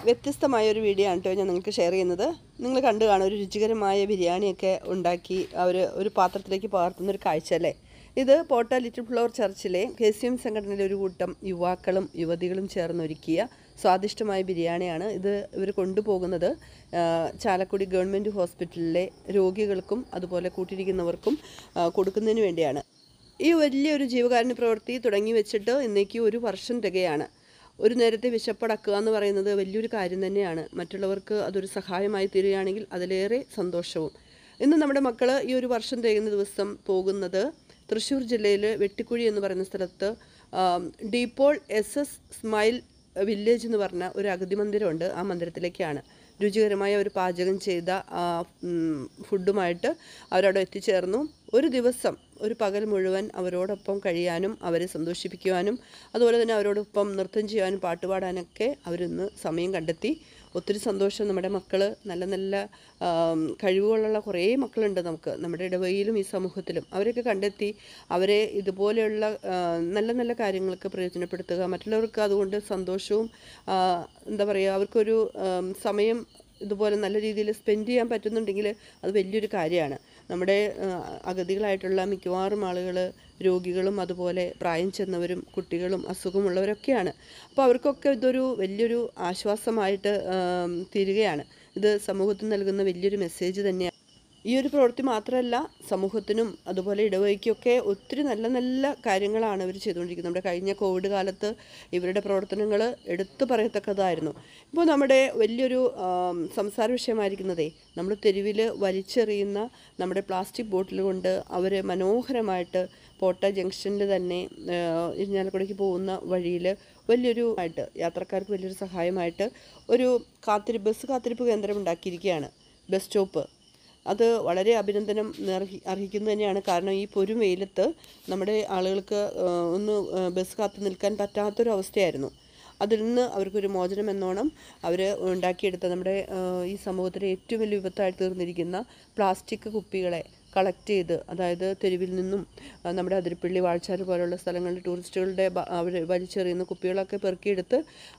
വ്യത്യസ്തമായ ഒരു വീഡിയോ ആണ് കേട്ടോ ഞാൻ നിങ്ങൾക്ക് ഷെയർ ചെയ്യുന്നത് നിങ്ങൾ കണ്ടു കാണും ഒരു രുചികരമായ ബിരിയാണിയൊക്കെ ഉണ്ടാക്കി അവർ ഒരു പാത്രത്തിലേക്ക് പകർത്തുന്ന ഒരു കാഴ്ച അല്ലേ ഇത് പോട്ട ലിറ്റിൽ ഫ്ലവർ ചർച്ചിലെ കെ സി എം സംഘടനയിലെ ഒരു കൂട്ടം യുവാക്കളും യുവതികളും ചേർന്നൊരുക്കിയ സ്വാദിഷ്ടമായ ബിരിയാണിയാണ് ഇത് ഇവർ കൊണ്ടുപോകുന്നത് ആ, ചാലക്കുടി ഗവൺമെൻറ് ഹോസ്പിറ്റലിലെ രോഗികൾക്കും അതുപോലെ കൂട്ടിരിക്കുന്നവർക്കും ആ, കൊടുക്കുന്നതിന് വേണ്ടിയാണ് ഈ വലിയൊരു ജീവകാരുണ്യ പ്രവൃത്തി തുടങ്ങി വെച്ചിട്ട് ഇന്നേക്ക് ഒരു വർഷം തികയാണ് ഒരു നേരത്തെ വിശപ്പടക്കുക എന്ന് പറയുന്നത് വലിയൊരു കാര്യം തന്നെയാണ് മറ്റുള്ളവർക്ക് അതൊരു സഹായമായി തീരുകയാണെങ്കിൽ അതിലേറെ സന്തോഷവും ഇന്ന് നമ്മുടെ മക്കൾ ഈ ഒരു വർഷം തികയുന്ന ദിവസം പോകുന്നത് തൃശ്ശൂർ ജില്ലയിൽ വെട്ടിക്കുഴി എന്ന് പറയുന്ന സ്ഥലത്ത് ആം, Depaul S S smile village എന്ന് പറഞ്ഞ ഒരു അഗതി മന്ദിരമുണ്ട് ആ മന്ദിരത്തിലേക്കാണ് രുചികരമായ ഒരു പാചകം ചെയ്ത ആ, ഉം, ഫുഡുമായിട്ട് അവരവിടെ എത്തിച്ചേർന്നു ഒരു ദിവസം ഒരു പകൽ മുഴുവൻ അവരോടൊപ്പം കഴിയാനും അവരെ സന്തോഷിപ്പിക്കുവാനും അതുപോലെ തന്നെ അവരോടൊപ്പം നൃത്തം ചെയ്യാനും പാട്ടുപാടാനൊക്കെ അവരിന്ന് സമയം കണ്ടെത്തി ഒത്തിരി സന്തോഷം നമ്മുടെ മക്കൾ നല്ല നല്ല ആം, കഴിവുകളുള്ള കുറേ മക്കളുണ്ട് നമുക്ക് നമ്മുടെ ഇടവകയിലും ഈ സമൂഹത്തിലും അവരെയൊക്കെ കണ്ടെത്തി അവരെ ഇതുപോലെയുള്ള ആ, നല്ല നല്ല കാര്യങ്ങൾക്ക് പ്രയോജനപ്പെടുത്തുക മറ്റുള്ളവർക്ക് അതുകൊണ്ട് സന്തോഷവും ആ, എന്താ പറയുക അവർക്കൊരു ആം, സമയം ഇതുപോലെ നല്ല രീതിയിൽ സ്പെൻഡ് ചെയ്യാൻ പറ്റുന്നുണ്ടെങ്കിൽ അത് വലിയൊരു കാര്യമാണ് നമ്മുടെ ആ, അഗതികളായിട്ടുള്ള മിക്കവാറും ആളുകൾ രോഗികളും അതുപോലെ പ്രായം ചെന്നവരും കുട്ടികളും അസുഖമുള്ളവരൊക്കെയാണ് അപ്പോൾ അവർക്കൊക്കെ ഇതൊരു വലിയൊരു ആശ്വാസമായിട്ട് ആം, തീരുകയാണ് ഇത് സമൂഹത്തിന് നൽകുന്ന വലിയൊരു മെസ്സേജ് തന്നെയാണ് ഈ ഒരു പ്രവൃത്തി മാത്രമല്ല സമൂഹത്തിനും അതുപോലെ ഇടവകയ്ക്കൊക്കെ ഒത്തിരി നല്ല നല്ല കാര്യങ്ങളാണ് ഇവർ ചെയ്തുകൊണ്ടിരിക്കുന്നത് നമ്മുടെ കഴിഞ്ഞ കോവിഡ് കാലത്ത് ഇവരുടെ പ്രവർത്തനങ്ങൾ എടുത്തു പറയത്തക്കതായിരുന്നു ഇപ്പോൾ നമ്മുടെ വലിയൊരു ആം, സംസാര വിഷയമായിരിക്കുന്നതേ നമ്മൾ തെരുവിൽ വലിച്ചെറിയുന്ന നമ്മുടെ പ്ലാസ്റ്റിക് ബോട്ടിൽ കൊണ്ട് അവർ മനോഹരമായിട്ട് പോട്ട ജംഗ്ഷനിൽ തന്നെ ആ, ഇരിഞ്ഞാലക്കുടയ്ക്ക് പോകുന്ന വഴിയിൽ വലിയൊരു ആയിട്ട് യാത്രക്കാർക്ക് വലിയൊരു സഹായമായിട്ട് ഒരു കാത്തിരിപ്പ് ബസ് കാത്തിരിപ്പ് കേന്ദ്രം ഉണ്ടാക്കിയിരിക്കുകയാണ് ബസ് സ്റ്റോപ്പ് അത് വളരെ അഭിനന്ദനം അർഹി അർഹിക്കുന്നു തന്നെയാണ് കാരണം ഈ പൊരും വെയിലത്ത് നമ്മുടെ ആളുകൾക്ക് ആ, ഒന്ന് ആ, ബസ് കാത്തു നിൽക്കാൻ പറ്റാത്തൊരു അവസ്ഥയായിരുന്നു അതിൽ നിന്ന് അവർക്കൊരു മോചനം എന്നോണം അവർ ഉണ്ടാക്കിയെടുത്ത നമ്മുടെ ആ, ഈ സമൂഹത്തിലെ ഏറ്റവും വലിയ വിപത്തായി തീർന്നിരിക്കുന്ന പ്ലാസ്റ്റിക് കുപ്പികളെ കളക്ട് ചെയ്ത് അതായത് തെരുവിൽ നിന്നും ആ, നമ്മുടെ അതിരപ്പള്ളി വാഴച്ചാൽ പോലുള്ള സ്ഥലങ്ങളിൽ ടൂറിസ്റ്റുകളുടെ അവർ വലിച്ചെറിയുന്ന കുപ്പികളൊക്കെ പെറുക്കിയെടുത്ത്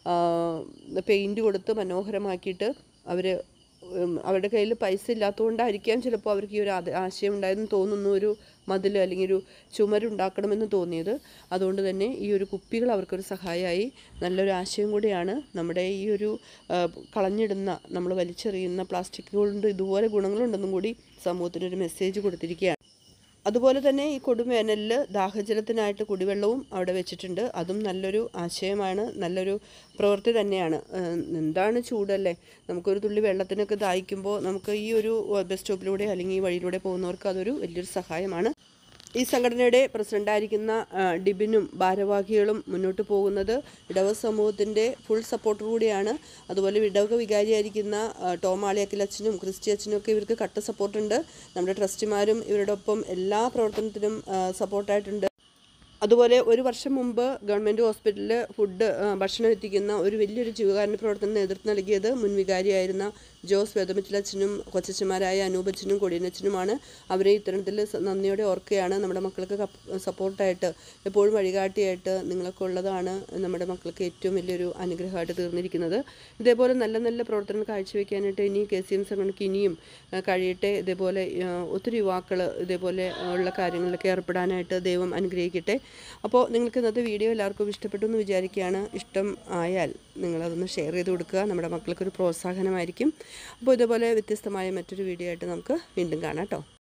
പെയിൻറ്റ് കൊടുത്ത് മനോഹരമാക്കിയിട്ട് അവർ ഉം, അവരുടെ കയ്യിൽ പൈസ ഇല്ലാത്തതുകൊണ്ടായിരിക്കാം ചിലപ്പോൾ അവർക്ക് ഈ ഒരു ആദ- ആശയം ഉണ്ടായെന്ന് തോന്നുന്നു ഒരു മതിൽ അല്ലെങ്കിൽ ഒരു ചുമരുണ്ടാക്കണമെന്ന് തോന്നിയത് അതുകൊണ്ട് തന്നെ ഈ ഒരു കുപ്പികൾ അവർക്കൊരു സഹായമായി നല്ലൊരു ആശയം കൂടിയാണ് നമ്മുടെ ഈ ഒരു ആ, കളഞ്ഞിടുന്ന നമ്മൾ വലിച്ചെറിയുന്ന പ്ലാസ്റ്റിക് കൊണ്ട് ഇതുപോലെ ഗുണങ്ങളുണ്ടെന്നും കൂടി സമൂഹത്തിനൊരു മെസ്സേജ് കൊടുത്തിരിക്കുകയാണ് അതുപോലെ തന്നെ ഈ കൊടുംവേനലിൽ ദാഹജലത്തിനായിട്ട് കുടിവെള്ളവും അവിടെ വെച്ചിട്ടുണ്ട് അതും നല്ലൊരു ആശയമാണ് നല്ലൊരു പ്രവൃത്തി തന്നെയാണ് ഏഹ് എന്താണ് ചൂടല്ലേ നമുക്കൊരു തുള്ളി വെള്ളത്തിനൊക്കെ ദാഹിക്കുമ്പോൾ നമുക്ക് ഈ ഒരു ബസ് സ്റ്റോപ്പിലൂടെ അല്ലെങ്കിൽ ഈ വഴിയിലൂടെ പോകുന്നവർക്ക് അതൊരു വലിയൊരു സഹായമാണ് ഈ സംഘടനയുടെ പ്രസിഡൻ്റായിരിക്കുന്ന ആ, ഡിബിനും ഭാരവാഹികളും മുന്നോട്ട് പോകുന്നത് ഇടവ സമൂഹത്തിൻ്റെ ഫുൾ സപ്പോർട്ട് കൂടിയാണ് അതുപോലെ ഇടവക വികാരിയായിരിക്കുന്ന ആ, ടോം ആളിയാക്കിലച്ഛനും ക്രിസ്റ്റി അച്ഛനും ഒക്കെ ഇവർക്ക് കട്ട സപ്പോർട്ടുണ്ട് നമ്മുടെ ട്രസ്റ്റിമാരും ഇവരുടെ ഒപ്പം എല്ലാ പ്രവർത്തനത്തിനും ആ, സപ്പോർട്ടായിട്ടുണ്ട് അതുപോലെ ഒരു വർഷം മുമ്പ് ഗവൺമെൻറ് ഹോസ്പിറ്റലിൽ ഫുഡ് ആ, ഭക്ഷണം എത്തിക്കുന്ന ഒരു വലിയൊരു ജീവകാരുണ്യ പ്രവർത്തനം നേതൃത്വം നൽകിയത് മുൻ വികാരിയായിരുന്ന ജോസ് വേദമിച്ചിലച്ഛനും കൊച്ചച്ഛന്മാരായ അനൂപച്ഛനും കൊടിയനച്ഛനുമാണ് അവരെ ഇത്തരത്തിൽ സ- നന്ദിയോടെ ഓർക്കുകയാണ് നമ്മുടെ മക്കൾക്ക് കപ്പ് സപ്പോർട്ടായിട്ട് എപ്പോഴും വഴികാട്ടിയായിട്ട് നിങ്ങളൊക്കെ ഉള്ളതാണ് നമ്മുടെ മക്കൾക്ക് ഏറ്റവും വലിയൊരു അനുഗ്രഹമായിട്ട് തീർന്നിരിക്കുന്നത് ഇതേപോലെ നല്ല നല്ല പ്രവർത്തനങ്ങൾ കാഴ്ചവെക്കാനായിട്ട് ഇനി കെ സി എം സംഘടനയ്ക്ക് ഇനിയും ആ, കഴിയട്ടെ ഇതേപോലെ ആ, ഒത്തിരി യുവാക്കൾ ഇതേപോലെ ആ, ഉള്ള കാര്യങ്ങളിലൊക്കെ ഏർപ്പെടാനായിട്ട് ദൈവം അനുഗ്രഹിക്കട്ടെ അപ്പോൾ നിങ്ങൾക്ക് ഇന്നത്തെ വീഡിയോ എല്ലാവർക്കും ഇഷ്ടപ്പെട്ടു എന്ന് വിചാരിക്കുകയാണ് ഇഷ്ടം ആയാൽ നിങ്ങളതൊന്ന് ഷെയർ ചെയ്ത് കൊടുക്കുക നമ്മുടെ മക്കൾക്കൊരു പ്രോത്സാഹനമായിരിക്കും അപ്പോൾ ഇതേപോലെ വ്യത്യസ്തമായ മറ്റൊരു വീഡിയോ ആയിട്ട് നമുക്ക് വീണ്ടും കാണാം കേട്ടോ